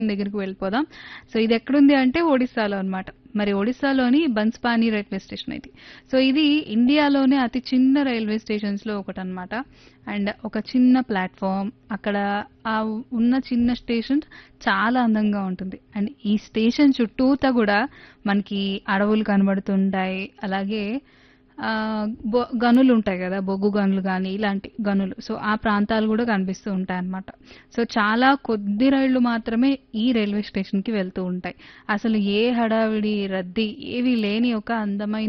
దగ్గరికి వెళ్ళిపోదాం సో ఇది ఎక్కడుంది అంటే ఒడిస్సాలో అన్నమాట మరి ఒడిస్సాలోని బన్స్పాని రైల్వే స్టేషన్ ఇది సో ఇది ఇండియాలోనే అతి చిన్న రైల్వే స్టేషన్స్ లో ఒకటి అనమాట అండ్ ఒక చిన్న ప్లాట్ఫామ్ అక్కడ ఆ ఉన్న చిన్న స్టేషన్ చాలా అందంగా ఉంటుంది అండ్ ఈ స్టేషన్ చుట్టూతా కూడా మనకి అడవులు కనబడుతుంటాయి అలాగే ఆ, బొ- గనులు ఉంటాయి కదా బొగ్గు గనులు కానీ ఇలాంటి గనులు సో ఆ ప్రాంతాలు కూడా కనిపిస్తూ ఉంటాయి అన్నమాట సో చాలా కొద్ది రైళ్లు మాత్రమే ఈ రైల్వే స్టేషన్ కి వెళ్తూ ఉంటాయి అసలు ఏ హడావిడి రద్దీ ఏవి లేని ఒక అందమైన